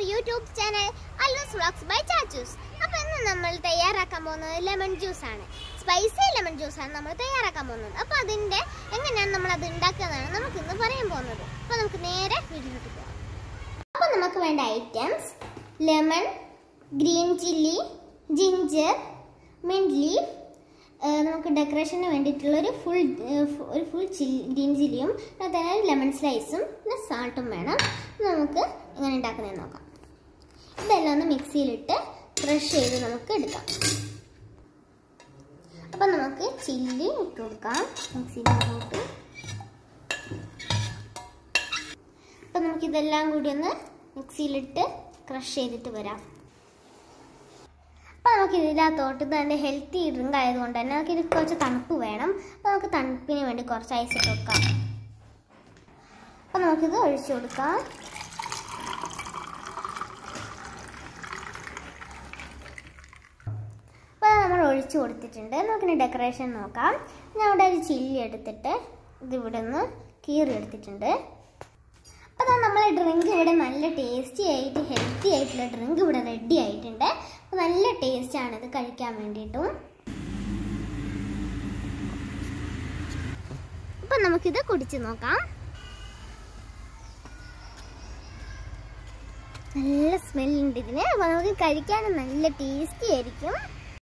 YouTube channel Allus vlogs by Chachus അപ്പോൾ ഇന്ന് നമ്മൾ തയ്യാറാക്കാൻ പോകുന്നത് ലെമൺ ജ്യൂസ് ആണ് സ്പൈസി ലെമൺ ജ്യൂസ് ആണ് നമ്മൾ തയ്യാറാക്കാൻ പോകുന്നത് അപ്പോൾ അതിൻ്റെ എങ്ങനെയാണ് നമ്മൾ അത് ഉണ്ടാക്കുന്നതാണ് നമുക്ക് ഇന്ന് പറയാൻ പോകുന്നത് അപ്പോൾ നമുക്ക് നേരെ വീട്ടിലോട്ട് പോകാം അപ്പോൾ നമുക്ക് വേണ്ട items lemon green chilli ginger mint leaf നമുക്ക് ഡെക്കറേഷന് വേണ്ടിയിട്ടുള്ള ഒരു ഫുൾ ഒരു ഫുൾ ചില്ലി ഗ്രീൻ ചില്ലിയും അതുപോലെ ലെമൺ സ്ലൈസും പിന്നെ സാൾട്ടും വേണം ഇത് നമുക്ക് എങ്ങനെ ഉണ്ടാക്കുന്നതെന്ന് നോക്കാം ഇതെല്ലാം ഒന്ന് മിക്സിയിലിട്ട് ക്രഷ് ചെയ്ത് നമുക്ക് എടുക്കാം അപ്പം നമുക്ക് ചില്ലി ഇട്ട് കൊടുക്കാം മിക്സിയിലോട്ട് അപ്പം നമുക്കിതെല്ലാം കൂടി ഒന്ന് മിക്സിയിലിട്ട് ക്രഷ് ചെയ്തിട്ട് വരാം അപ്പോൾ നമുക്ക് ഇതിനകത്തോട്ട് തന്നെ ഹെൽത്തി ഡ്രിങ്ക് ആയതുകൊണ്ട് തന്നെ നമുക്ക് ഇത് കുറച്ച് തണുപ്പ് വേണം അപ്പോൾ നമുക്ക് തണുപ്പിന് വേണ്ടി കുറച്ച് ഐസ് ഇട്ട് കൊടുക്കാം അപ്പോൾ നമുക്കിത് ഒഴിച്ചു കൊടുക്കാം അപ്പോൾ നമ്മൾ ഒഴിച്ചു കൊടുത്തിട്ടുണ്ട് നമുക്കിനി ഡെക്കറേഷൻ നോക്കാം ഞാൻ ഇവിടെ ഒരു ചില്ലി എടുത്തിട്ട് ഇത് ഇവിടെ നിന്ന് കീറി എടുത്തിട്ടുണ്ട് അപ്പോൾ നമ്മളെ ഡ്രിങ്ക് ഇവിടെ നല്ല ടേസ്റ്റി ആയിട്ട് ഹെൽത്തി ആയിട്ടുള്ള ഡ്രിങ്ക് ഇവിടെ റെഡി ആയിട്ടുണ്ട് അപ്പോൾ നല്ല ടേസ്റ്റ് ആണ് ഇത് കഴിക്കാൻ വേണ്ടിയിട്ടും അപ്പം നമുക്കിത് കുടിച്ച് നോക്കാം നല്ല സ്മെല്ലുണ്ട് ഇതിന് അപ്പോൾ നമുക്ക് കഴിക്കാൻ നല്ല ടേസ്റ്റി ആയിരിക്കും